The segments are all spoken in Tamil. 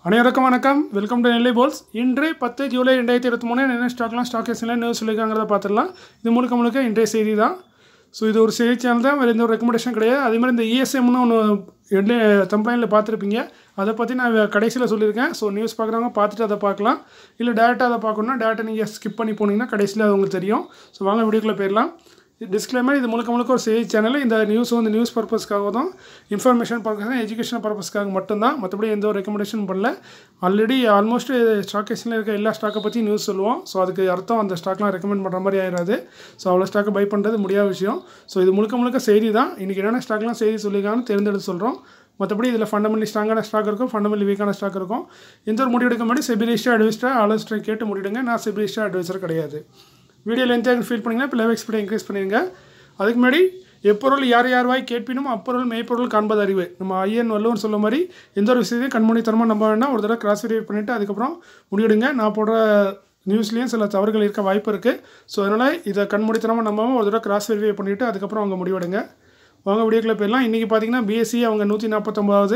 அனைவருக்கும் வணக்கம் வெல்கம் டு நெல்லை போல்ஸ் இன்று பத்து ஜூலை ரெண்டாயிரத்தி இருபத்தி மூணு என்ன ஸ்டாக்லாம் ஸ்டாக் எக்ஸ்ல நியூஸ் சொல்லியிருக்காங்கிறத பார்த்துடலாம் இது முழுக்க முழுக்க இன்றைய செய்தி தான் ஸோ இது ஒரு செய்தி சேனல் தான் வேறு எந்த ஒரு ரெக்கமெண்டேஷன் கிடையாது அதே மாதிரி இந்த இஎஸ்எம்னு ஒன்று எட்ல கம்பெனியில் பார்த்துருப்பீங்க அதை பற்றி நான் கடைசியில் சொல்லியிருக்கேன் ஸோ நியூஸ் பார்க்குறவங்க பார்த்துட்டு அதை பார்க்கலாம் இல்லை டேரெக்டாக அதை பார்க்கணுன்னா டேரெக்டாக நீங்கள் ஸ்கிப் பண்ணி போனீங்கன்னா கடைசியில் அது உங்களுக்கு தெரியும் ஸோ வாங்க வீடியோக்குள்ளே போயிடலாம் டிஸ்க்ளைமர் இது முழுக்க முழுக்க ஒரு செய்தி சேனல் இந்த நியூஸ் வந்து நியூஸ் பர்பஸ்க்காக தான் இன்ஃபர்மேஷன் பர்பஸ் எஜுகேஷன் பர்பஸ்க்காக மட்டும்தான் மற்றபடி எந்த ஒரு ரெக்கமெண்டேஷன் பண்ணல ஆல்ரெடி ஆல்மோஸ்ட் ஸ்டாக் எக்ஸ்டில் இருக்க எல்லா ஸ்டாக்கை பற்றி நியூஸ் சொல்லுவோம் ஸோ அதுக்கு அர்த்தம் அந்த ஸ்டாக்லாம் ரெக்கமெண்ட் பண்ணுற மாதிரி ஆயிடாது ஸோ அவ்வளோ ஸ்டாக்கை பை பண்ணுறது முடியாத விஷயம் ஸோ இது முழுக்க முழுக்க செய்தி தான் இன்றைக்கி என்னென்ன ஸ்டாக்லாம் செய்தி சொல்லியிருக்காங்கன்னு தேர்ந்தெடுத்து சொல்கிறோம் மற்றபடி இதில் ஃபண்டமெண்டலி ஸ்ட்ராங்கான ஸ்டாக் இருக்கும் ஃபண்டமெண்டலி வீக்கான ஸ்டாக் இருக்கும் எந்த ஒரு முடிவு எடுக்க முன்னாடி செபிலிஸ்டாக அட்வைஸ்டாக ஆலோசனை கேட்டு முடிவிடுங்க நான் செபிலிஸ்டாக அட்வைசர் கிடையாது வீடியோ லென்த்தாக ஃபீல் பண்ணிங்கன்னா இப்போ லைவ் எக்ஸ்பீரியன் இன்க்ரீஸ் பண்ணிடுங்க அதுக்கு முன்னாடி எப்பொருள் யார் யார் வாய் கேட்பினும் அப்பொருள் மெய்ப்பொருள் காண்பது அறிவு நம்ம ஐயன் வள்ளுவர் சொல்ல மாதிரி எந்த ஒரு விஷயத்தையும் கண்மூடித்தனமாக நம்ப வேண்டாம் ஒரு தடவை கிராஸ் வெரிஃபை பண்ணிவிட்டு அதுக்கப்புறம் முடிவெடுங்க நான் போடுற நியூஸ்லேயும் சில தவறுகள் இருக்க வாய்ப்பு இருக்குது ஸோ அதனால் இதை கண்மூடித்தனமாக நம்பாமல் ஒரு தடவை கிராஸ் வெரிஃபை பண்ணிவிட்டு அதுக்கப்புறம் அவங்க முடிவெடுங்க வாங்க வீடியோக்குள்ளே போயிடலாம் இன்றைக்கி பார்த்தீங்கன்னா பிஎஸ்சி அவங்க நூற்றி நாற்பத்தொம்பதாவது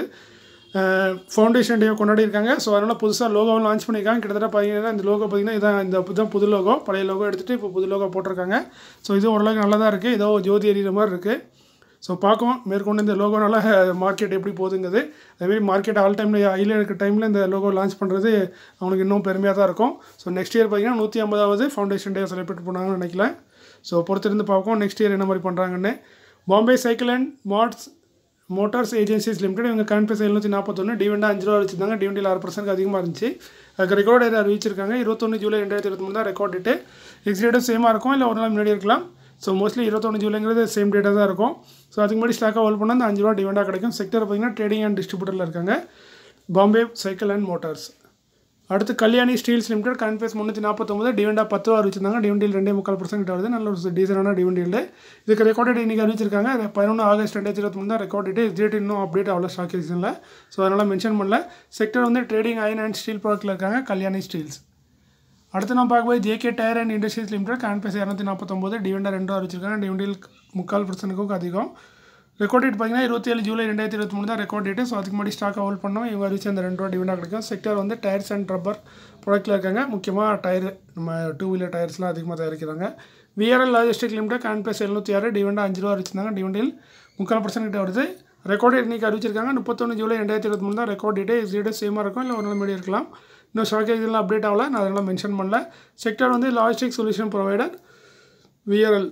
ஃபவுண்டேஷன் டே கொண்டாடி இருக்காங்க ஸோ அதனால் புதுசாக லோகோவும் லான்ச் பண்ணியிருக்காங்க கிட்டத்தட்ட பார்த்தீங்கன்னா இந்த லோகோ பார்த்தீங்கன்னா இதான் இந்த இதுதான் புது லோகோ பழைய லோகோ எடுத்துகிட்டு இப்போ புது லோகோ போட்டிருக்காங்க ஸோ இது ஓரளவுக்கு நல்லா தான் இருக்குது ஏதோ ஜோதி எறிகிற மாதிரி இருக்குது ஸோ பார்க்கும் மேற்கொண்டு இந்த லோகோனால மார்க்கெட் எப்படி போகுதுங்கிறது அதேமாதிரி மார்க்கெட் ஆல் டைமில் ஹையில் இருக்க டைமில் இந்த லோகோ லான்ச் பண்ணுறது அவனுக்கு இன்னும் பெருமையாக தான் இருக்கும் ஸோ நெக்ஸ்ட் இயர் பார்த்தீங்கன்னா நூற்றி ஐம்பதாவது ஃபவுண்டேஷன் டே செலிப்ரேட் பண்ணாங்கன்னு நினைக்கல ஸோ பொறுத்திருந்து பார்ப்போம் நெக்ஸ்ட் இயர் என்ன மாதிரி பண்ணுறாங்கன்னு பாம்பே சைக்கிள் அண்ட் மாட்ஸ் மோட்டார்ஸ் ஏஜென்சிஸ் லிமிடெட் இவங்க கரண்ட் பேஸ் எழுநூற்றி நாற்பத்தொன்று டிவெண்டாக அஞ்சு ரூபா வச்சுருந்தாங்க டிவெண்டியில் ஆறு பர்சன்ட் அதிகமாக இருந்துச்சு அதுக்கு ரெக்கார்ட் டேட் அறிவிச்சிருக்காங்க இருபத்தொன்று ஜூலை ரெண்டாயிரத்தி இருபத்தி மூணு தான் ரெக்கார்ட் டேட்டு எக்ஸ்டேட்டும் சேமாக இருக்கும் இல்லை ஒரு நாள் முன்னாடி இருக்கலாம் ஸோ மோஸ்ட்லி இருபத்தொன்று ஜூலைங்கிறது சேம் டேட்டாக தான் இருக்கும் ஸோ அதுக்கு முன்னாடி ஸ்டாக்காக ஹோல்ட் பண்ணால் அந்த அஞ்சு ரூபா டிவெண்டாக கிடைக்கும் செக்டர் பார்த்தீங்கன்னா ட்ரேடிங் அண்ட் டிஸ்ட்ரிபியூட்டரில் இருக்காங்க பாம்பே சைக்கிள் அண்ட் மோட்டார்ஸ் அடுத்து Kalyani steels limited current base முந்நூற்றி நாற்பத்தொம்பது டிவெண்டாக பத்து ரூபா அறிவிச்சிருந்தாங்க டிவெண்டியில் ரெண்டே முக்கால் பர்சன்ட் வருது நல்ல ஒரு டீசனான டிவெண்டியில் இதுக்கு ரெக்கார்டட் இன்றைக்கி அறிவிச்சிருக்காங்க பதினொன்று ஆகஸ்ட் ரெண்டாயிரத்தி இருபத்தி மூணு தான் ரெக்கார்டட் டேட் இன்னும் அப்டேட் அவ்வளோ ஸ்டாக் எக்ஸனில் ஸோ அதனால் மென்ஷன் பண்ணல செக்டர் வந்து ட்ரேடிங் அயன் அண்ட் ஸ்டீல் ப்ராடக்ட்டில் இருக்காங்க கல்யாணி ஸ்டீல்ஸ் அடுத்து நம்ம பார்க்கும்போது JK tyre and industries limited current base இரநூத்தி நாற்பத்தொம்பது டிவெண்டா ரெண்டு ரூபா அறிவிச்சிருக்காங்க டிவெண்டியில் முக்கால் பர்சன்ட்டுக்கும் அதிகம் ரெக்கார்ட் டேட் பார்த்தீங்கன்னா இருபத்தி ஏழு ஜூலை ரெண்டாயிரத்தி இருபத்தி மூணு தான் ரெக்கார்ட் டேட்டு ஸோ அதுக்கு முன்னாடி ஸ்டாக் ஹோல்ட் பண்ணோம் இவங்க அறிவிச்சு அந்த ரெண்டு ரூபா டிவெண்டாக கிடைக்கும் செக்டர் வந்து டயர்ஸ் அண்ட் ரப்பர் ப்ராடக்ட்டில் இருக்காங்க முக்கியமாக டயர் நம்ம டூ வீலர் டயர்ஸ்லாம் அதிகமாக தயாரிக்கிறாங்க VRL logistic limited current base எழுநூற்றி ஆறு டிவெண்டா அஞ்சு ரூபா வச்சுருந்தாங்க டிவெண்டில் முக்கால் பர்சன்ட் கிட்ட வருது ரெக்கார்ட் டேட் இன்றைக்கி அறிவிச்சிருக்காங்க முப்பத்தொன்று ஜூலை ரெண்டாயிரத்தி இருபத்தி மூணு தான் ரெக்கார்ட் டேட்டு எக்ஸிடே சேமாக இருக்கும் இல்லை ஒரு நாள் மீடியம் இருக்கலாம் இன்னும் ஸ்டாக் எக்ஸிலாம் அப்டேட் ஆகல நான் அதெல்லாம் மென்ஷன் பண்ணல செக்டர் வந்து லாஜிஸ்டிக் சொல்யூஷன் ப்ரொவைடர் விஆர்எல்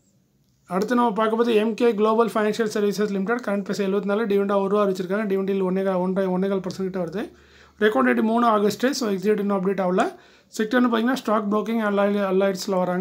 அடுத்து நம்ம பார்க்கும்போது MK global financial services limited current base எழுபத்தி நாலு டிவெண்டா ஒரு ரூபா வச்சிருக்காங்க டிவெண்டில் ஒன்றே ஒன்றரை ஒன்றேகால் பர்சன்ட் கிட்ட வருது ரெக்கார்ட் டேட் மூணு ஆகஸ்ட்டு ஸோ எக்ஸிட் இன்னும் அப்டேட் ஆகல செக்டர்னு பார்த்தீங்கன்னா ஸ்டாக் ப்ரோக்கிங் அல்லாய் அல்லாய்ட்ஸில் வராங்க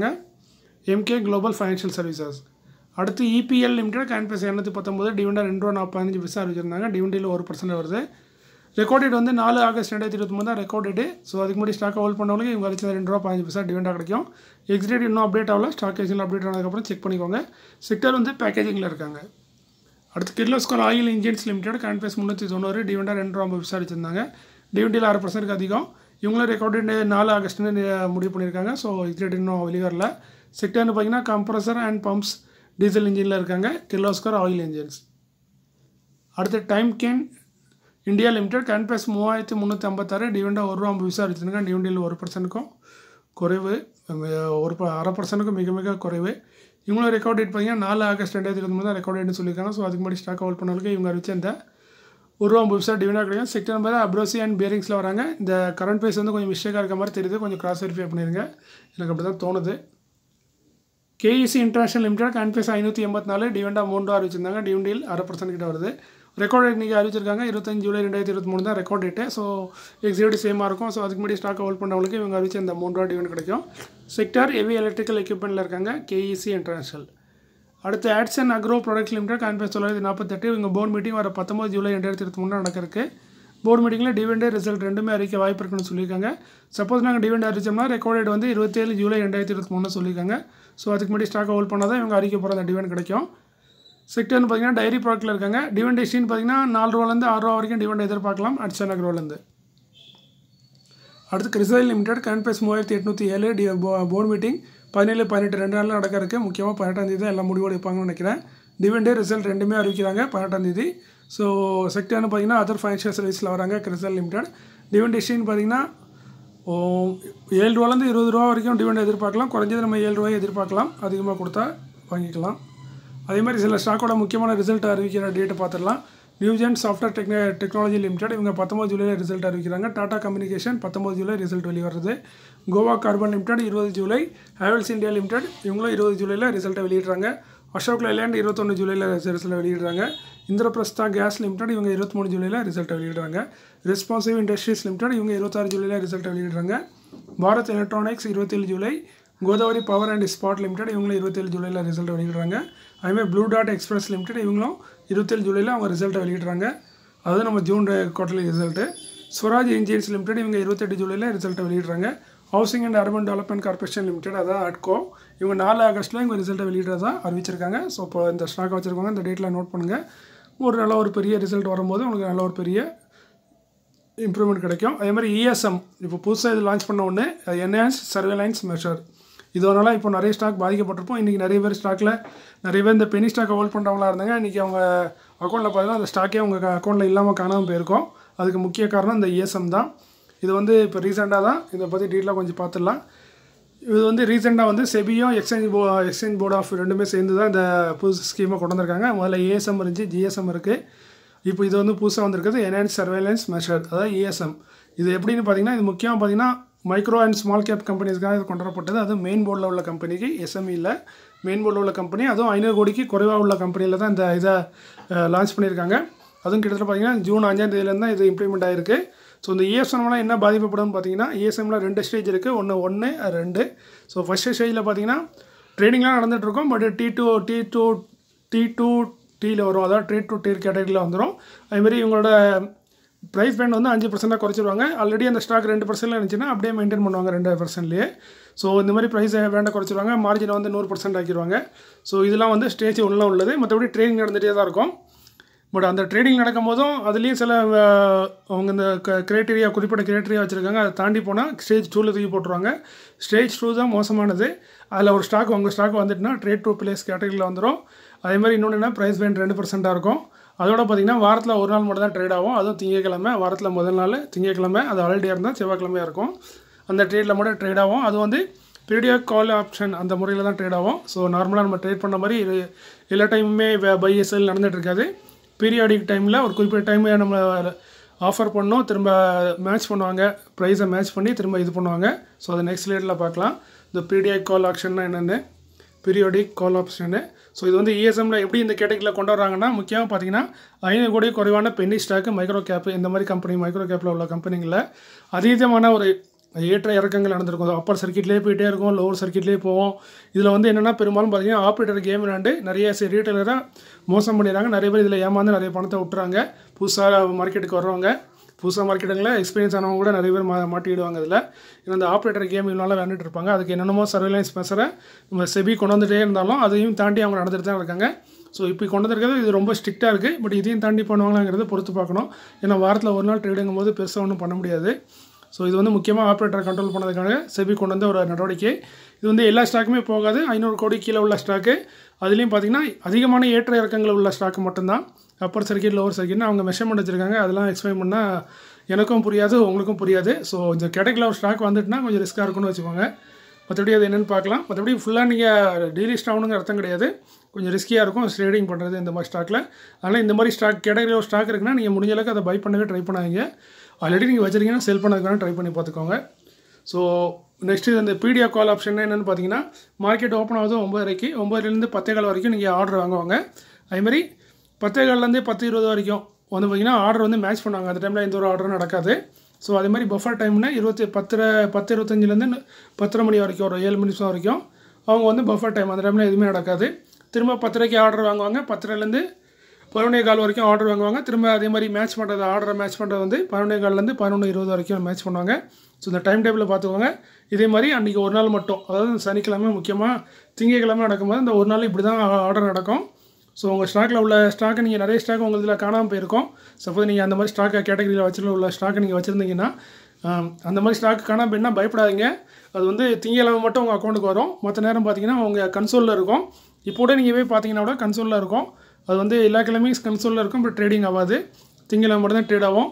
எம்கே குளோபல் ஃபைனான்ஷியல் சர்வீசஸ் அடுத்து இபிஎல் லிமிடெட் கரண்ட் பேஸ் இரநூத்தி பத்தொம்பது டிவெண்டா ரெண்டு ரூபா நான் பதினஞ்சு பைசா வச்சுருந்தாங்க டிவெண்டியில் ஒரு பர்சன்ட் வருது ரெக்கார்ட் டேட் வந்து நாலு ஆகஸ்ட் ரெண்டாயிரத்தி இருபத்தி மூணு தான் ரெக்கார்ட் டேட்டு ஸோ அதுக்கு முன்னாடி ஸ்டாக் ஹோல்ட் பண்ணவங்களுக்கு இவங்க வச்சு ரெண்டு ரூபா பதினஞ்சு பைசா டிவெண்டாக கிடைக்கும் எக்ஸிடேட் இன்னும் அப்டேட் ஆகல ஸ்டாக் எக்ஸில் அப்டேட் ஆனதுக்கப்புறம் செக் பண்ணிக்கோங்க செக்டர் வந்து பேக்கேஜிங்கில் இருக்காங்க அடுத்து Kirloskar oil engines limited current base முந்நூற்றி தொண்ணூறு டிவெண்டா ரெண்டு ரூபா ஐம்பது பைசா வச்சிருந்தாங்க டிவெண்டியில் ஆறு பர்சன்ட் அதிகம் இவங்களும் ரெக்கார்ட் டேட் நாலு ஆகஸ்ட்னு முடிவு பண்ணியிருக்காங்க ஸோ எக்ஸிடேட் இன்னும் வெளிவரல செக்டர்னு பார்த்தீங்கன்னா கம்ப்ரஸர் அண்ட் பம்ப்ஸ் டீசல் இன்ஜினில் இருக்காங்க கிர்லோஸ்கர் ஆயில் இன்ஜின்ஸ் அடுத்து Timken India limited current price மூவாயிரத்தி முந்நூற்றி ஐம்பத்தாறு டிவெண்டா ஒரு ரூபா ஐம்பது பைசா வச்சுருக்காங்க டிவெண்டியில் ஒரு பர்சன்ட்டுக்கும் குறைவு ஒரு அரை பர்சன்ட்டுக்கும் மிக மிக குறைவு இவங்களும் ரெக்கார்ட் டேட் பார்த்தீங்கன்னா நாலு ஆகஸ்ட் ரெண்டாயிரத்தி இருபத்தி மூணு தான் ரெக்கார்ட் டேட்னு சொல்லியிருக்காங்க ஸோ அதுக்கு முன்னாடி ஸ்டாக் ஹோல்ட் பண்ணவங்களுக்கு இவங்க அறிவிச்ச இந்த ஒரு ரூபா ஐம்பது பைசா டிவெண்டா கிடைக்கும் செக்டர் நம்பர் அப்ரோசி அண்ட் பேரிங்ஸில் வராங்க இந்த கரண்ட் ப்ரைஸ் வந்து கொஞ்சம் மிஸ்டேக்காக இருக்க மாதிரி தெரியுது கொஞ்சம் கிராஸ் வெரிஃபை பண்ணிடுங்க எனக்கு அப்படி தான் தோணுது KEC international limited current price ஐநூற்றி எண்பத்தி நாலு டிவெண்டா மூணு ரூபா அறிவிச்சிருந்தாங்க டிவெண்டியில் அரை பர்சன்ட் கிட்ட வருது ரெக்கார்ட் டேட் இன்றைக்கி அறிவிச்சிருக்காங்க இருபத்தஞ்சு ஜூலை ரெண்டாயிரத்தி இருபத்தி மூணு தான் ரெக்கார்ட் டேட்டு ஸோ எக்ஸிக்யூட்டிவ் சேமாக இருக்கும் ஸோ அதுக்கு முன்னாடி ஸ்டாக் ஹோல்ட் பண்ணவங்களுக்கு இவங்க அறிவிச்ச இந்த மூணு ரூபா டிவெண்ட் கிடைக்கும் செக்டர் ஹெவி எலக்ட்ரிக்கல் எக்யூப்மெண்ட்டில் இருக்காங்க கேஇசி இன்டர்நேஷனல் அடுத்து ஆட்ஸ் அண்ட் அக்ரோ ப்ராடக்ட் லிமிடெட் கான்பேஸ் தொள்ளாயிரத்தி நாற்பத்தெட்டு இவங்க போர்டு மீட்டிங் வர பத்தொம்பது ஜூலை ரெண்டாயிரத்தி இருபத்தி மூணு நடக்கிறதுக்கு போர்டு மீட்டிங்கில் டிவெண்டே ரிசல்ட் ரெண்டுமே அறிவிக்க வாய்ப்பு இருக்குன்னு சொல்லியிருக்காங்க சப்போஸ் நாங்கள் டிவெண்ட் அறிவிச்சோம்னா ரெக்கார்டட் வந்து இருபத்தேழு ஜூலை ரெண்டாயிரத்தி இருபத்தி மூணு சொல்லியிருக்காங்க ஸோ அதுக்கு முன்னாடி ஸ்டாக் ஹோல்ட் பண்ணால் தான் இவங்க அறிக்க போகிற அந்த டிவெண்ட் கிடைக்கும் செக்டர்னு பார்த்தீங்கன்னா டைரி ப்ராடக்ட்டில் இருக்காங்க டிவெண்ட் எஸ்டின்னு பார்த்தீங்கன்னா நாலு ரூபாலேருந்து ஆறு ரூபா வரைக்கும் டிவெண்ட் எதிர்பார்க்கலாம் அட்சன் அக்ரோலேருந்து அடுத்து கிறிசைல் லிமிடெட் கரண்ட் ப்ரைஸ் மூவாயிரத்தி எட்நூற்றி ஏழு டி போர்டு மீட்டிங் பதினேழு பதினெட்டு ரெண்டு நாளில் நடக்க இருக்குது முக்கியமாக பதினெட்டாம் தேதி தான் எல்லாம் முடிவு எடுப்பாங்கன்னு நினைக்கிறேன் டிவெண்டே ரிசல்ட் ரெண்டுமே அறிவிக்கிறாங்க பதினெட்டாம் தேதி ஸோ செக்டர்னு பார்த்தீங்கன்னா அதர் ஃபைனான்ஷியல் சர்வீஸில் வராங்க கிறிசல் லிமிடெட் டிவெண்ட் ஹிஸ்ட்ரின்னு பார்த்தீங்கன்னா ஓ, ஏழு ரூபாலேருந்து இருபது ரூபா வரைக்கும் டிவெண்ட் எதிர்பார்க்கலாம் குறைஞ்சது நம்ம ஏழு ரூபாய் எதிர்பார்க்கலாம் அதிகமாக கொடுத்தா வாங்கிக்கலாம் அதே மாதிரி சில ஸ்டாக்கோட முக்கியமான ரிசல்ட் அறிவிக்கிற டேட்டை பார்த்துடலாம் நியூஜென் சாஃப்ட்வேர் டெக்ன டெக்னாலஜி லிமிடெட் இவங்க பத்தொம்பது ஜூலையில் ரிசல்ட் அறிவிக்கிறாங்க டாடா கம்யூனிகேஷன் பத்தொம்பது ஜூலை ரிசல்ட் வெளிவருது கோவா கார்பன் லிமிடெட் இருபது ஜூலை ஹேவல்ஸ் இந்தியா லிமிடெட் இவங்களும் இருபது ஜூலையில் ரிசல்ட்டை வெளியிடுறாங்க அசோக் லைலாண்ட் இருபத்தொன்று ஜூலையில் ரிசல்ட்டை வெளியிடுறாங்க இந்திரபிரஸ்தா கேஸ் லிமிடெட் இவங்க இருபத்தி மூணு ஜூலையில் ரிசல்ட்டை வெளியிடுறாங்க ரெஸ்பான்சிவ் இண்டஸ்ட்ரீஸ் லிமிடெட் இவங்க இருபத்தாறு ஜூலையில் ரிசல்ட்டை வெளியிடுறாங்க பாரத் எலக்ட்ரானிக்ஸ் இருபத்தேழு ஜூலை Godavari power and Ispat limited இவங்களும் இருபத்தேழு ஜூலையில் ரிசல்ட் வெளியிடுறாங்க அதேமாதிரி ப்ளூ டாட் எக்ஸ்பிரஸ் லிமிடெட் இவங்களும் இருபத்தேழு ஜூலையில் அவங்க ரிசல்ட்டை வெளியிடுறாங்க அது நம்ம June quarterly result Swaraj engines limited இவங்க இருபத்தெட்டு ஜூலையில் ரிசல்ட்டை வெளியிடுறாங்க housing and urban development corporation limited அதான் அட்கோ இவங்க நாலு ஆகஸ்ட்டில் இவங்க ரிசல்ட்டை வெளியிடுறதா அறிவிச்சிருக்காங்க ஸோ இப்போ இந்த ஸ்டாக் வச்சுருக்காங்க இந்த டேட்டில் நோட் பண்ணுங்கள் ஒரு நல்ல ஒரு பெரிய ரிசல்ட் வரும்போது உங்களுக்கு நல்ல ஒரு பெரிய இம்ப்ரூவ்மெண்ட் கிடைக்கும் அதே மாதிரி இஎஸ்எம் இப்போ புதுசாக இது லான்ச் பண்ண உடனே என்ஹான்ஸ் சர்வேலைன்ஸ் மெஷர் இதனால இப்போ நிறைய ஸ்டாக் பாதிக்கப்பட்டிருப்போம் இன்றைக்கி நிறைய பேர் ஸ்டாக்கில் நிறைய பேர் இந்த பெனி ஸ்டாக்கை ஹோல்ட் பண்ணுறவங்களா இருந்தாங்க இன்றைக்கி அவங்க அக்கௌண்ட்டில் பார்த்தீங்கன்னா அந்த ஸ்டாக்கே அவங்க அக்கௌண்ட்டில் இல்லாமல் காணாமல் போயிருக்கும் அதுக்கு முக்கிய காரணம் இந்த இஎஸ்எம் தான் இது வந்து இப்போ ரீசெண்டாக தான் இதை பற்றி டீட்டெயிலாக கொஞ்சம் பார்த்துடலாம் இது வந்து ரீசெண்டாக வந்து செபியும் எக்ஸ்சேஞ்ச் போ எக்ஸ்சேஞ்ச் போர்ட் ஆஃப் ரெண்டுமே சேர்ந்து தான் இந்த புதுசு ஸ்கீமை கொண்டு வந்திருக்காங்க முதல்ல ஏஎஸ்எம் இருந்துச்சு ஜிஎஸ்எம் இருக்குது இப்போ இது வந்து புதுசாக வந்திருக்குது என்ஹான்ஸ் சர்வேலன்ஸ் மெஷர் அதாவது இஎஸ்எம் இது எப்படின்னு பார்த்தீங்கன்னா இது முக்கியமாக பார்த்தீங்கன்னா மைக்ரோ அண்ட் ஸ்மால் கேப் கம்பெனிஸ்க்காக இது கொண்டு வரப்பட்டது அது மெயின் போர்டில் உள்ள கம்பெனிக்கு எஸ்எம்இ இல்லை மெயின் போர்டில் உள்ள கம்பெனி அதுவும் ஐநூறு கோடிக்கு குறைவாக உள்ள கம்பெனியில் தான் இந்த இதை லான்ச் பண்ணியிருக்காங்க அதுவும் கிட்டத்தட்ட பார்த்தீங்கன்னா ஜூன் அஞ்சாம் தேதியிலேருந்து தான் இது இம்ப்ளிமெண்ட் ஆயிருக்கு ஸோ இந்த இஎஸ்எம்லாம் என்ன பாதிக்கப்படும் பார்த்தீங்கன்னா இஎஸ்எம்மில் ரெண்டு ஸ்டேஜ் இருக்குது ஒன்று ஒன்று ரெண்டு ஸோ ஃபஸ்ட்டு ஸ்டேஜில் பார்த்தீங்கன்னா ட்ரேடிங்லாம் நடந்துட்டு இருக்கும் but T to T to T to டீயில் வரும் அதாவது ட்ரேட் டு டீர் கேட்டகரியில் வந்துடும் அதேமாதிரி இவங்களோட ப்ரைஸ் பேண்ட் வந்து அஞ்சு பர்சன்டாக குறைச்சிருவாங்க ஆல்ரெடி அந்த ஸ்டாக் ரெண்டு பர்சன்ட்ல இருந்துச்சுன்னா அப்படியே மெயின்டைன் பண்ணுவாங்க ரெண்டு பர்சன்ட்லேயே ஸோ இந்த மாதிரி ப்ரைஸ் வேண்டை குறைச்சிருவாங்க மார்ஜினை வந்து நூறு பர்சன்ட் ஆக்கிடுவாங்க ஸோ இதெல்லாம் வந்து ஸ்டேஜ் ஒன்றில் உள்ளது மற்றபடி ட்ரேடிங் நடந்துகிட்டே தான் இருக்கும் பட் அந்த ட்ரேடிங் நடக்கும் போதும் அதுலேயும் சில அஹ், அவங்க இந்த கிரைட்டீரியா குறிப்பிட்ட கிரைட்டீரியா வச்சுருக்காங்க அதை தாண்டி போனால் ஸ்டேஜ் டூவில் தூக்கி போட்டுருவாங்க ஸ்டேஜ் டூ தான் மோசமானது அதில் ஒரு ஸ்டாக் உங்கள் ஸ்டாக் வந்துட்டுனா ட்ரேட் டூ பிளேஸ் கேட்டகரியில் வந்துடும் அதே மாதிரி இன்னொன்று என்ன ப்ரைஸ் பேண்ட் ரெண்டு பர்சென்ட்டாக இருக்கும் அதோட பார்த்தீங்கன்னா வாரத்தில் ஒரு நாள் மட்டும் தான் ட்ரேட் ஆகும் அதுவும் திங்கக்கிழமை வாரத்தில் முதல் நாள் திங்கக்கிழமை அது ஹாலிடே இருந்தால் செவ்வாய்க்கிழமையாக இருக்கும் அந்த ட்ரேடில் மட்டும் ட்ரேட் ஆகும் அது வந்து பீடியாக் கால் ஆப்ஷன் அந்த முறையில் தான் ட்ரேட் ஆகும் ஸோ நார்மலாக நம்ம ட்ரேட் பண்ண மாதிரி இது எல்லா டைமுமே பை எஸ்எல் நடந்துட்டு இருக்காது பீரியாடிக் டைமில் ஒரு குறிப்பிட்ட டைம் நம்ம ஆஃபர் பண்ணோம் திரும்ப மேட்ச் பண்ணுவாங்க ப்ரைஸை மேட்ச் பண்ணி திரும்ப இது பண்ணுவாங்க ஸோ அதை நெக்ஸ்ட் லேட்டில் பார்க்கலாம் இந்த பீடியாக் கால் ஆப்ஷன்னா என்னென்னு பீரியாடிக் கால் ஆப்ஷனு ஸோ இது வந்து இஎஸ்எம்மில் எப்படி இந்த கேட்டகரியில் கொண்டு வராங்கன்னா முக்கியமாக பார்த்தீங்கன்னா ஐநூறு கோடி குறைவான பென்னி ஸ்டாக்கு மைக்ரோ கேப் இந்த மாதிரி கம்பெனி மைக்ரோ கேப்பில் உள்ள கம்பெனிங்களில் அதீதமான ஒரு ஏற்ற இறக்கங்கள் நடந்திருக்கும் அப்பர் சர்க்கிட்லேயே போயிட்டே இருக்கும் லோவர் சர்க்கிட்லேயே போவோம் இதில் வந்து என்னென்னா பெரும்பாலும் பார்த்தீங்கன்னா ஆப்ரேட்டர் கேம் விளாண்டு நிறைய ரீட்டைலராக மோசம் பண்ணிடுறாங்க நிறைய பேர் இதில் ஏமாந்து நிறைய பணத்தை விட்டுறாங்க புதுசாக மார்க்கெட்டுக்கு வர்றவங்க புதுசாக மார்க்கெட்டுங்களில் எக்ஸ்பீரியன்ஸ் ஆனவங்க கூட நிறைய பேர் மா மாட்டிடுவாங்க இதில் ஏன்னா இந்த ஆப்ரேட்டர் கேம் இவனால விளையாண்டுட்டு இருப்பாங்க அதுக்கு என்னென்னமோ சர்வேலன்ஸ் மெசரை நம்ம செபி கொண்டு வந்துட்டே இருந்தாலும் அதையும் தாண்டி அவங்க நடந்துட்டு தான் இருக்காங்க ஸோ இப்போ கொண்டு வந்திருக்கிறது இது ரொம்ப ஸ்ட்ரிக்டாக இருக்குது பட் இதையும் தாண்டி பண்ணுவாங்களாங்கிறத பொறுத்து பார்க்கணும் ஏன்னா வாரத்தில் ஒரு நாள் ட்ரேடிங்கும் போது பெருசாக ஒன்றும் பண்ண முடியாது ஸோ இது வந்து முக்கியமாக ஆப்ரேட்டர் கண்ட்ரோல் பண்ணதுக்காக செபி கொண்டு வந்த ஒரு நடவடிக்கை இது வந்து எல்லா ஸ்டாக்குமே போகாது ஐநூறு கோடி கீழே உள்ள ஸ்டாக்கு அதுலேயும் பார்த்தீங்கன்னா அதிகமான ஏற்ற இறக்கங்கள் உள்ள ஸ்டாக்கு மட்டும்தான் அப்பர் சர்க்கிட் லோவர் சர்க்கிட்னு அவங்க மெஷர்மெண்ட் வச்சுருக்காங்க அதெல்லாம் எக்ஸ்பிளைன் பண்ணால் எனக்கும் புரியாது உங்களுக்கும் புரியாது ஸோ இந்த கேட்டகரியில் ஒரு ஸ்டாக் வந்துட்டுனா கொஞ்சம் ரிஸ்க்காக இருக்கும்னு வச்சுக்கோங்க மற்றபடி அது என்னென்னு பார்க்கலாம் மற்றபடி ஃபுல்லாக நீங்கள் டீலிஸ்ட் ஆகணுங்கிற அர்த்தம் கிடையாது கொஞ்சம் ரிஸ்கியாக இருக்கும் ட்ரேடிங் பண்ணுறது இந்த மாதிரி ஸ்டாக்கில் அதனால் இந்த மாதிரி ஸ்டாக் கேட்டகரியில் ஒரு ஸ்டாக் இருக்குன்னா நீங்கள் முடிஞ்ச அளவுக்கு அதை பை பண்ணவே ட்ரை பண்ணாதீங்க ஆல்ரெடி நீங்கள் வச்சுருக்கீங்கன்னா செல் பண்ணதுக்கான ட்ரை பண்ணி பார்த்துக்கோங்க ஸோ நெக்ஸ்ட் இந்த பிடிஆ கால் ஆப்ஷன் என்னென்னு பார்த்தீங்கன்னா மார்க்கெட் ஓப்பன் ஆகுது ஒம்பதரைக்கு ஒம்பதுலேருந்து பத்தே கால் வரைக்கும் நீங்கள் ஆர்டர் வாங்குவாங்க அதேமாதிரி பத்தே கால்லேருந்து பத்து இருபது வரைக்கும் வந்து பார்த்தீங்கன்னா ஆர்டர் வந்து மேட்ச் பண்ணுவாங்க அந்த டைமில் எந்த ஒரு ஆர்டரும் நடக்காது ஸோ அதே மாதிரி பஃபர் டைம்னா இருபத்தி பத்தரை பத்து இருபத்தஞ்சிலேருந்து பத்தரை மணி வரைக்கும் ஒரு ஏழு நிமிஷம் வரைக்கும் அவங்க வந்து பஃபர் டைம் அந்த டைமில் எதுவுமே நடக்காது திரும்ப பத்தரைக்கு ஆர்டர் வாங்குவாங்க பத்தரைலேருந்து பதினொன்றே கால் வரைக்கும் ஆர்டர் வாங்குவாங்க திரும்ப அதே மாதிரி மேட்ச் பண்ணுறது ஆர்டரை மேட்ச் பண்ணுறது வந்து பதினொன்றே கால்லேருந்து பதினொன்று இருபது வரைக்கும் மேட்ச் பண்ணுவாங்க ஸோ இந்த டைம் டேபிளில் பார்த்துக்கோங்க இதே மாதிரி அன்றைக்கி ஒரு நாள் மட்டும் அதாவது சனிக்கிழமை முக்கியமாக திங்கக்கிழமை நடக்கும்போது இந்த ஒரு நாள் இப்படி தான் ஆர்டர் நடக்கும் ஸோ உங்கள் ஸ்டாக்கில் உள்ள ஸ்டாக்கை நீங்கள் நிறைய ஸ்டாக் உங்கள் இதில் காணாமல் போயிருக்கும் சப்போஸ் நீங்கள் அந்த மாதிரி ஸ்டாக்கை கேட்டகரியில் வச்சுருக்க உள்ள ஸ்டாக்கை நீங்கள் வச்சுருந்தீங்கன்னா ஆம், அந்த மாதிரி ஸ்டாக் காணாமல் போயின்னா பயப்படாதீங்க அது வந்து திங்கக்கிழமை மட்டும் உங்கள் அக்கௌண்ட்டுக்கு வரும் மற்ற நேரம் பார்த்தீங்கன்னா உங்கள் கன்சோலில் இருக்கும் இப்போ கூட நீங்கள் போய் பார்த்தீங்கன்னா கூட கன்சோலில் இருக்கும் அது வந்து எல்லா கிழமையும் கன்சோலில் இருக்கும் பட் ட்ரேடிங் ஆகாது திங்கக்கிழமை மட்டும் தான் ட்ரேட் ஆகும்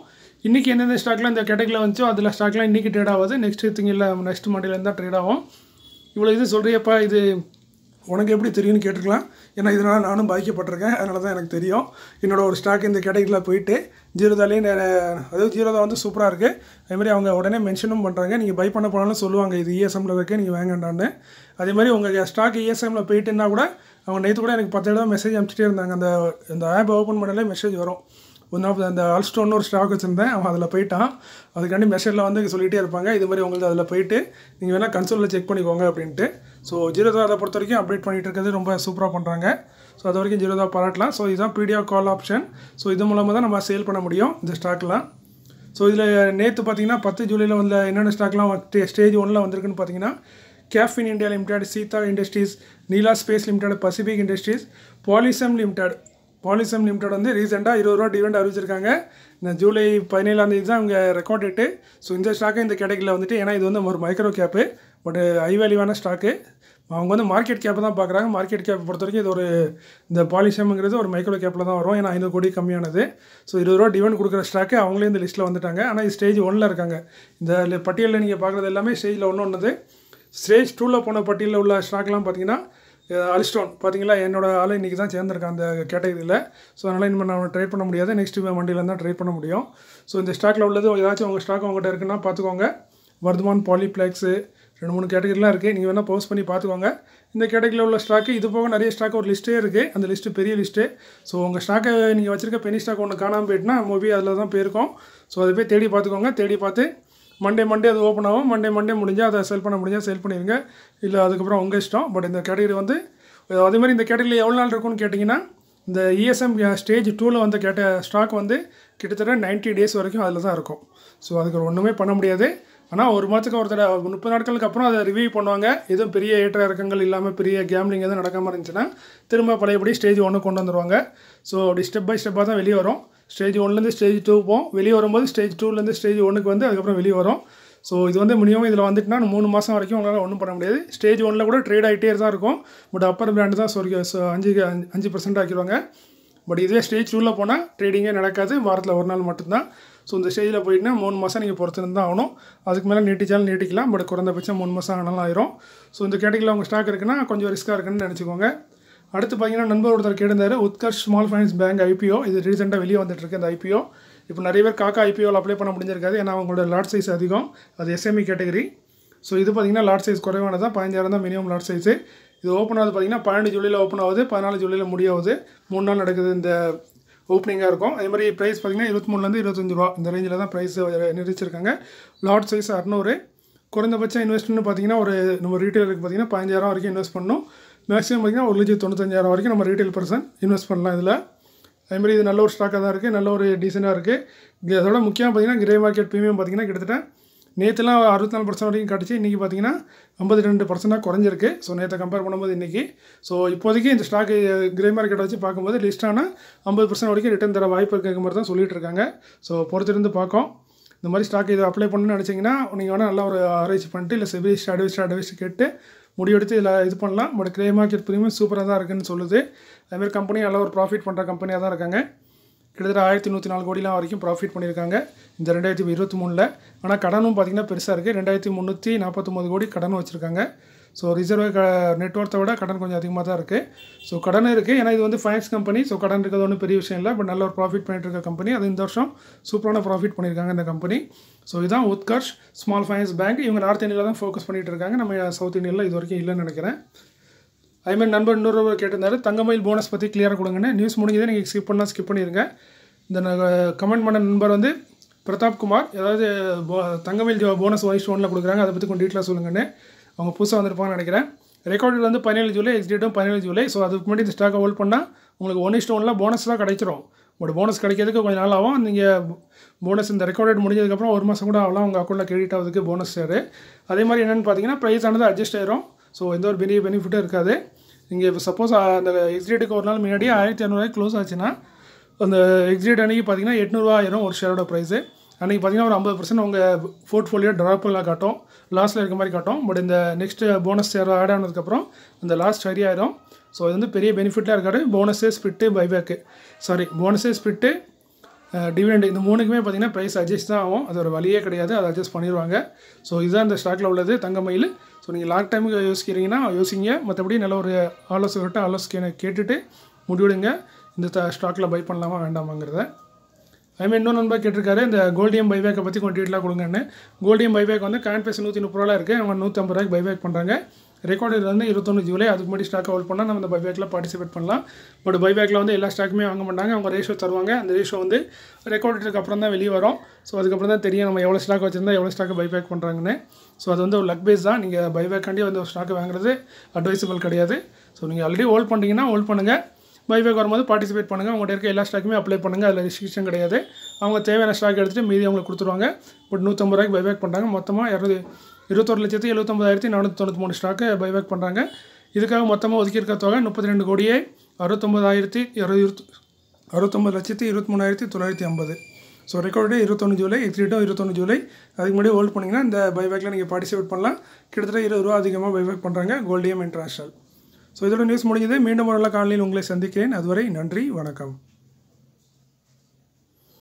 இன்றைக்கி எந்தெந்த ஸ்டாக்லாம் இந்த கேட்டகரியில் வந்துச்சோ அதில் ஸ்டாக்லாம் இன்றைக்கி ட்ரேட் ஆகாது நெக்ஸ்ட் திங்கில் நெக்ஸ்ட் மண்டேலேருந்து தான் ட்ரேட் ஆகும் இவ்வளோ இது சொல்கிறியப்பா இது உனக்கு எப்படி தெரியும்னு கேட்டுக்கலாம் ஏன்னா இதனால் நானும் பாதிக்கப்பட்டிருக்கேன் அதனால தான் எனக்கு தெரியும் என்னோட ஒரு ஸ்டாக் இந்த கேட்டகரியில் போயிட்டு ஜீரோதாலேயே அதாவது ஜீரோதா வந்து சூப்பராக இருக்குது அதேமாதிரி அவங்க உடனே மென்ஷனும் பண்ணுறாங்க நீங்கள் பை பண்ண போனாலும் சொல்லுவாங்க இது இஎஸ்எம்மில் இருக்குது நீங்கள் வாங்கண்டான்னு அதே மாதிரி உங்கள் ஸ்டாக் இஎஸ்எம்மில் போயிட்டுன்னா கூட அவங்க நேற்று கூட எனக்கு பத்து தடவை மெசேஜ் அனுப்பிச்சிட்டே இருந்தாங்க அந்த அந்த ஆப் ஓப்பன் பண்ணாலே மெசேஜ் வரும் ஒன் ஆஃப் அந்த ஆல்ஸ்டோன்னு ஒரு ஸ்டாக் வச்சுருந்தேன் அவன் அதில் போயிட்டான் அதுக்காண்டி மெசேஜில் வந்து சொல்லிகிட்டே இருப்பாங்க இது மாதிரி உங்களுக்கு அதில் போயிட்டு நீங்கள் வேணால் கன்சோலில் செக் பண்ணிக்கோங்க அப்படின்ட்டு ஸோ ஜீரோதா அதை பொறுத்த வரைக்கும் அப்டேட் பண்ணிகிட்டு இருக்கிறது ரொம்ப சூப்பராக பண்ணுறாங்க ஸோ அது வரைக்கும் ஜீரோதா பாராட்டலாம் ஸோ இதுதான் பிடிஆர் கால் ஆப்ஷன் ஸோ இது மூலமாக தான் நம்ம சேல் பண்ண முடியும் இந்த ஸ்டாக்லாம் ஸோ இதில் நேற்று பார்த்தீங்கன்னா பத்து ஜூலையில் வந்த என்னென்ன ஸ்டாக்லாம் ஸ்டேஜ் ஒன்றில் வந்திருக்குன்னு பார்த்தீங்கன்னா KFin India limited Sita industries Nila space limited pacific industries பாலிசம் லிமிடெட் பாலிசம் லிமிடெட் வந்து ரீசெண்டாக இருபது ரூபா டிவெண்ட் அறிவிச்சிருக்காங்க இந்த ஜூலை பதினேழாம் தேதி தான் அவங்க ரெக்கார்ட் டேட்டு ஸோ இந்த ஸ்டாக்கு இந்த கேட்டகரியில் வந்துட்டு ஏன்னா இது வந்து ஒரு மைக்ரோ கேப்பு பட் ஹை வேல்யூவான ஸ்டாக்கு அவங்க வந்து மார்க்கெட் கேப்பை தான் பார்க்குறாங்க மார்க்கெட் கேப்பை பொறுத்த வரைக்கும் இது ஒரு இந்த பாலிசம்ங்கிறது ஒரு மைக்ரோ கேப்பில் தான் வரும் ஏன்னா ஐநூறு கோடி கம்மியானது ஸோ இருபது ரூபா டிவெண்ட் கொடுக்குற ஸ்டாக்கு அவங்களே இந்த லிஸ்ட்டில் வந்துட்டாங்க ஆனால் இது ஸ்டேஜ் ஒன்னில் இருக்காங்க இந்த பட்டியலில் நீங்கள் பார்க்குறது எல்லாமே ஸ்டேஜில் ஒன்று ஒன்றுது ஸ்டேஜ் டூவில் போன பட்டியலில் உள்ள ஸ்டாக்லாம் பார்த்தீங்கன்னா அலிஸ்டோன் பார்த்தீங்களா என்னோட ஆள் இன்றைக்கி தான் சேர்ந்துருக்கேன் அந்த கேட்டகரியில் ஸோ அதனால் இனிமேல் நான் ட்ரை பண்ண முடியாது நெக்ஸ்ட் வண்டியில் தான் ட்ரை பண்ண முடியும் ஸோ இந்த ஸ்டாக்கில் உள்ளது ஏதாச்சும் உங்கள் ஸ்டாக் உங்கள்கிட்ட இருக்குன்னா பார்த்துக்கோங்க வர்தமான் பாலிப்ளெக்ஸு ரெண்டு மூணு கேட்டகரிலாம் இருக்குது நீங்கள் வேணால் போஸ்ட் பண்ணி பார்த்துக்கோங்க இந்த கேட்டகரியில் உள்ள ஸ்டாக்கு இது போக நிறைய ஸ்டாக் ஒரு லிஸ்ட்டே இருக்குது அந்த லிஸ்ட்டு பெரிய லிஸ்ட்டு ஸோ உங்கள் ஸ்டாக்கை நீங்கள் வச்சுருக்க பெனி ஸ்டாக் ஒன்று காணாமல் போயிட்டுனா மூவி அதில் தான் போயிருக்கோம் ஸோ அதை போய் தேடி பார்த்துக்கோங்க தேடி பார்த்து மண்டே மண்டே அது ஓப்பன் ஆகும் மண்டே மண்டே முடிஞ்சால் அதை செல் பண்ண முடிஞ்சால் செல் பண்ணிடுங்க இல்லை அதுக்கப்புறம் உங்கள் இஷ்டம் பட் இந்த கேட்டகரி வந்து அதே மாதிரி இந்த கேட்டகரியில் எவ்வளோ நாள் இருக்கும்னு கேட்டிங்கன்னா இந்த இஎஸ்எம் ஸ்டேஜ் டூவில் வந்து கேட்ட ஸ்டாக் வந்து கிட்டத்தட்ட நைன்ட்டி டேஸ் வரைக்கும் அதில் தான் இருக்கும் ஸோ அதுக்கு ஒன்றுமே பண்ண முடியாது ஆனால் ஒரு மாதத்துக்கு ஒரு தடவை முப்பது நாட்களுக்கு அப்புறம் அதை ரிவ்யூ பண்ணுவாங்க எதுவும் பெரிய ஏற்ற இறக்கங்கள் இல்லாமல் பெரிய கேம்லிங் எதுவும் நடக்காமல் இருந்துச்சுன்னா திரும்ப பழையபடி ஸ்டேஜ் ஒன்று கொண்டு வந்துடுவாங்க ஸோ அப்படி ஸ்டெப் பை ஸ்டெப்பாக தான் வெளியே வரும் ஸ்டேஜ் ஒன்லேருந்து ஸ்டேஜ் டூ போகும் வெளியே வரும்போது ஸ்டேஜ் டூலேருந்து ஸ்டேஜ் ஒன்றுக்கு வந்து அதுக்கப்புறம் வெளியே வரும் ஸோ இது வந்து மினிமம் இதில் வந்துட்டுனா மூணு மாதம் வரைக்கும் உங்களால் ஒன்றும் பண்ண முடியாது ஸ்டேஜ் ஒன்றில் கூட ட்ரேட் ஆகிட்டே தான் இருக்கும் பட் அப்பர் பிராண்டு தான் சொரி அஞ்சு அஞ்சு பர்சன்ட் ஆக்கிடுவாங்க பட் இதே ஸ்டேஜ் டூவில் போனால் ட்ரேடிங்கே நடக்காது வாரத்தில் ஒரு நாள் மட்டும்தான் ஸோ இந்த ஸ்டேஜில் போயிட்டுனா மூணு மாதம் நீங்கள் பொறுத்திருந்து தான் ஆகணும் அதுக்கு மேலே நீட்டிச்சாலும் நீட்டிக்கலாம் பட் குறைந்தபட்சம் மூணு மாதம் ஆனாலும் ஆயிரும் ஸோ இந்த கேட்டகரியில் உங்கள் ஸ்டாக் இருக்குன்னா கொஞ்சம் ரிஸ்க்காக இருக்குன்னு நினச்சிக்கோங்க அடுத்து பார்த்தீங்கன்னா நண்பர் ஒருத்தர் கேட்டிருந்தார் Utkarsh small finance bank IPO இது ரீசெண்டாக வெளியே வந்துட்டுருக்கு இந்த ஐபிஓ இப்போ நிறைய பேர் காக்கா ஐபிஓவில் அப்ளை பண்ண முடிஞ்சிருக்காது ஏன்னா அவங்களோட லாட் சைஸ் அதிகம் அது எஸ்எம்இ கேட்டகரி ஸோ இது பார்த்தீங்கன்னா லாட் சைஸ் குறைவானதான் பதினஞ்சாயிரம் தான் மினிமம் லாட் சைஸு இது ஓப்பன் ஆகுது பார்த்தீங்கன்னா பன்னெண்டு ஜூலையில் ஓப்பன் ஆகுது பதினாலு ஜூலையில் முடியாகுது மூணு நாள் நடக்குது இந்த ஓப்பனிங்காக இருக்கும் அதே மாதிரி ப்ரைஸ் பார்த்தீங்கன்னா இருபத்தி மூணுலேருந்து இருபத்தஞ்சு ரூபா இந்த ரேஞ்சில் தான் ப்ரைஸ் நிர்ணயிச்சிருக்காங்க லாட் சைஸ் அறநூறு குறைந்தபட்சம் இன்வெஸ்ட்மெண்ட் பார்த்தீங்கன்னா ஒரு நம்ம ரீட்டைலருக்கு பார்த்தீங்கன்னா பதினஞ்சாயிரம் வரைக்கும் இன்வெஸ்ட் பண்ணணும் மேக்ஸிமம் பார்த்தீங்கன்னா ஒரு லட்சத்து தொண்ணூத்தஞ்சாயிரம் வரைக்கும் நம்ம ரீட்டைல் பர்சன் இன்வெஸ்ட் பண்ணலாம் இதில் அதேமாதிரி இது நல்ல ஒரு ஸ்டாக்காக தான் இருக்குது நல்ல ஒரு டீசெண்டாக இருக்குது அதோட முக்கியமாக பார்த்தீங்கன்னா கிரே மார்க்கெட் ப்ரீமியம் பார்த்தீங்கன்னா கிட்டத்தட்ட நேற்றுலாம் அறுபத்தி நாலு பர்சன்ட் வரைக்கும் கிடச்சி இன்றைக்கி பார்த்தீங்கன்னா ஐம்பது ரெண்டு பர்சன்டாக குறைஞ்சிருக்கு ஸோ நேற்றை கம்பேர் பண்ணும்போது இன்றைக்கி ஸோ இப்போதைக்கு இந்த ஸ்டாக்கு கிரே மார்க்கெட்டை வச்சு பார்க்கும்போது லிஸ்ட்டான ஐம்பது பர்சன்ட் வரைக்கும் ரிட்டர்ன் தர வாய்ப்பு இருக்கிற மாதிரி தான் சொல்லிட்டு இருக்காங்க ஸோ பொறுத்திருந்து பார்க்கும் இந்த மாதிரி ஸ்டாக் இதை அப்ளை பண்ணணும்னு நினச்சிங்கன்னா நீங்கள் வேணால் நல்லா ஒரு ஆராய்ச்சி பண்ணிட்டு இல்லை செவிஸ்ட் அட்வைஸ் அட்வைஸ் கேட்டு முடிவெடுத்து இதில் இது பண்ணலாம் பட் கிரே மார்க்கெட் ப்ரீமியம் சூப்பராக தான் இருக்குன்னு சொல்லுது அதுமாதிரி கம்பெனி நல்ல ஒரு ப்ராஃபிட் பண்ணுற கம்பெனியாக தான் இருக்காங்க கிட்டத்தட்ட ஆயிரத்தி நூற்றி நாலு கோடிலாம் வரைக்கும் ப்ராஃபிட் பண்ணியிருக்காங்க இந்த ரெண்டாயிரத்தி இருபத்தி மூணில் ஆனால் கடனும் பார்த்திங்கன்னா பெருசாக இருக்குது ரெண்டாயிரத்தி முந்நூற்றி நாற்பத்தொம்பது கோடி கடனும் வச்சுருக்காங்க ஸோ ரிசர்வ் க நெட்ஒர்த்தை விட கடன் கொஞ்சம் அதிகமாக தான் இருக்குது ஸோ கடன் இருக்குது ஏன்னா இது வந்து ஃபைனான்ஸ் கம்பெனி ஸோ கடன் இருக்கிறது ஒன்றும் பெரிய விஷயம் இல்லை பட் நல்ல ஒரு ப்ராஃபிட் பண்ணிட்டு இருக்க கம்பெனி அது இந்த வருஷம் சூப்பரான ப்ராஃபிட் பண்ணியிருக்காங்க இந்த கம்பெனி ஸோ இதுதான் உத்கர்ஷ் ஸ்மால் ஃபைனான்ஸ் பேங்க் இவங்க நார்த் இந்தியாவில் தான் ஃபோக்கஸ் பண்ணிட்டு இருக்காங்க நம்ம சவுத் இந்தியாவில் இது வரைக்கும் இல்லைன்னு நினைக்கிறேன் அதுமாதிரி நண்பர் இன்னொரு கேட்டிருந்தாரு தங்கமயில் போனஸ் பற்றி கிளியராக கொடுங்கன்னு நியூஸ் முடிஞ்சதே நீங்கள் ஸ்கிப் பண்ணால் ஸ்கிப் பண்ணிடுங்க இந்த கமெண்ட் பண்ண நண்பர் வந்து பிரதாப் குமார் ஏதாவது தங்கமயில் போனஸ் வைஸ் ஒன்றில் கொடுக்குறாங்க அதை பற்றி கொஞ்சம் டீட்டெயிலாக சொல்லுங்கன்னு அவங்க புதுசாக வந்திருப்பாங்கன்னு நினைக்கிறேன் ரெக்கார்டில் வந்து பதினேழு ஜூலை எக்ஸ்டேட்டும் பதினேழு ஜூலை ஸோ அதுக்கு முன்னாடி இந்த ஸ்டாக்கை ஹோல்ட் பண்ணால் உங்களுக்கு ஒன் இஸ்ட் ஒன்றில் போனஸ் தான் கிடைச்சிரும் பட் போனஸ் கிடைக்கிறதுக்கு கொஞ்சம் நாள் ஆகும் நீங்கள் போனஸ் இந்த ரெக்கார்டட் முடிஞ்சதுக்கப்புறம் ஒரு மாதம் கூட ஆகலாம் உங்கள் அக்கௌண்ட்டில் கிரெடிட் ஆகுதுக்கு போனஸ் ஷேரு அதே மாதிரி என்னென்னு பார்த்தீங்கன்னா ப்ரைஸ் ஆனது அட்ஜஸ்ட் ஆயிரும் ஸோ எந்த ஒரு பெரிய பெனிஃபிட்டும் இருக்காது நீங்கள் இப்போ சப்போஸ் அந்த எக்ஸ்டேட்டுக்கு ஒரு நாள் முன்னாடி ஆயிரத்தி இரநூறுவாய்க்கு க்ளோஸ் ஆச்சுன்னா அந்த எக்ஸிட் அன்றைக்கி பார்த்தீங்கன்னா எட்நூறுவா ஆயிரும் ஒரு ஷேரோட ப்ரைஸு அன்றைக்கி பார்த்தீங்கன்னா ஒரு ஐம்பது பர்சன்ட் உங்கள் போர்ட்ஃபோலியோ ட்ராப்பில் காட்டும் லாஸ்ட்டில் இருக்க மாதிரி காட்டும் பட் இந்த நெக்ஸ்ட் போனஸ் ஷேர் ஆட் ஆனதுக்கப்புறம் இந்த லாஸ்ட் சரி ஆயிரும் ஸோ இது வந்து பெரிய பெனிஃபிட்டாக இருக்காது bonus split buyback sorry bonus split dividend இந்த மூணுக்குமே பார்த்தீங்கன்னா ப்ரைஸ் அட்ஜஸ்ட் தான் ஆகும் அது ஒரு வழியே கிடையாது அதை அட்ஜஸ்ட் பண்ணிடுவாங்க ஸோ இதுதான் இந்த ஸ்டாக்கில் உள்ளது தங்கமயில் ஸோ நீங்கள் லாங் டைமுக்கு யோசிக்கிறீங்கன்னா யோசிங்க மற்றபடி நல்ல ஒரு ஆலோசகர்கிட்ட ஆலோசனை கேட்டுட்டு முடிவெடுங்க இந்த ஸ்டாக்கில் பை பண்ணலாமா வேண்டாமாங்கிறத அதுமாதிரி இன்னொரு நண்பர் கேட்டிருக்காரு இந்த கோல்டியம் பைபேக்கை பற்றி கொஞ்சம் டீட்டெயிலாக கொடுங்கன்னு கோல்டியம் பைபேக் வந்து கரண்ட் பேஸ் நூற்றி முப்பது ரூபா இருக்குது அவங்க நூற்றம்பது ரூபாய்க்கு பைபேக் பண்ணுறாங்க ரெக்கார்டு வந்து இருபத்தொன்று ஜூலை அதுக்கு முன்னாடி ஸ்டாக் ஹோல்ட் பண்ணால் நம்ம இந்த பைபேக்கில் பார்ட்டிசிபேட் பண்ணலாம் பட் பைபேக்கில் வந்து எல்லா ஸ்டாக்குமே வாங்க மாட்டாங்க அவங்க ரேஷோ தருவாங்க அந்த ரேஷோ வந்து ரெக்கார்டுக்கு அப்புறம் தான் வெளியே வரும் ஸோ அதுக்கப்புறம் தான் தெரியும் நம்ம எவ்வளோ ஸ்டாக் வச்சிருந்தா எவ்வளோ ஸ்டாக் பைபேக் பண்ணுறாங்கன்னு ஸோ அது வந்து ஒரு லக் பேஸ் தான் நீங்கள் பைபேக்காண்டி வந்து ஒரு ஸ்டாக் வாங்குறது அட்வைசபிள் கிடையாது ஸோ நீங்கள் ஆல்ரெடி ஹோல்ட் பண்ணிட்டீங்கன்னா ஹோல்ட் பண்ணுங்கள் பைபேக் வரும்போது பார்ட்டிசிபேட் பண்ணுங்கள் உங்கள்கிட்ட இருக்க எல்லா ஸ்டாக்குமே அப்ளை பண்ணுங்கள் அதில் ரெஸ்ட்ரிக்ஷன் கிடையாது அவங்க தேவையான ஸ்டாக் எடுத்துகிட்டு மீதி அவங்களுக்கு கொடுத்துருவாங்க பட் நூற்றம்பது ரூபாய்க்கு பைபேக் பண்ணுறாங்க மொத்தமாக இரநூறு இருபத்தொரு லட்சத்தி எழுபத்தொம்பதாயிரத்தி நானூற்றி தொண்ணூற்றி மூணு ஸ்டாக்கு பைபேக் பண்ணுறாங்க இதுக்காக மொத்தமாக ஒதுக்கியிருக்க தொகை முப்பத்தி ரெண்டு கோடியே அறுபத்தொம்பதாயிரத்தி இருபத்தி அறுபத்தொம்பது லட்சத்தி இருபத்தி மூணாயிரத்தி தொள்ளாயிரத்தி ஐம்பது ஸோ ரெக்கார்டு இருபத்தொன்று ஜூலை எக்ஸிட்டும் இருபத்தொன்று ஜூலை அதுக்கு முன்னாடி ஹோல்ட் பண்ணிங்கன்னா இந்த பைபேக்கில் நீங்கள் பார்ட்டிசிபேட் பண்ணலாம் கிட்டத்தட்ட இருபது ரூபா அதிகமாக பைபேக் பண்ணுறாங்க கோல்டியம் இன்டர்நேஷனல் ஸோ இதோட நியூஸ் முடிஞ்சது மீண்டும் ஒரு நல்ல காலையில் உங்களை சந்திக்கிறேன் அதுவரை நன்றி வணக்கம்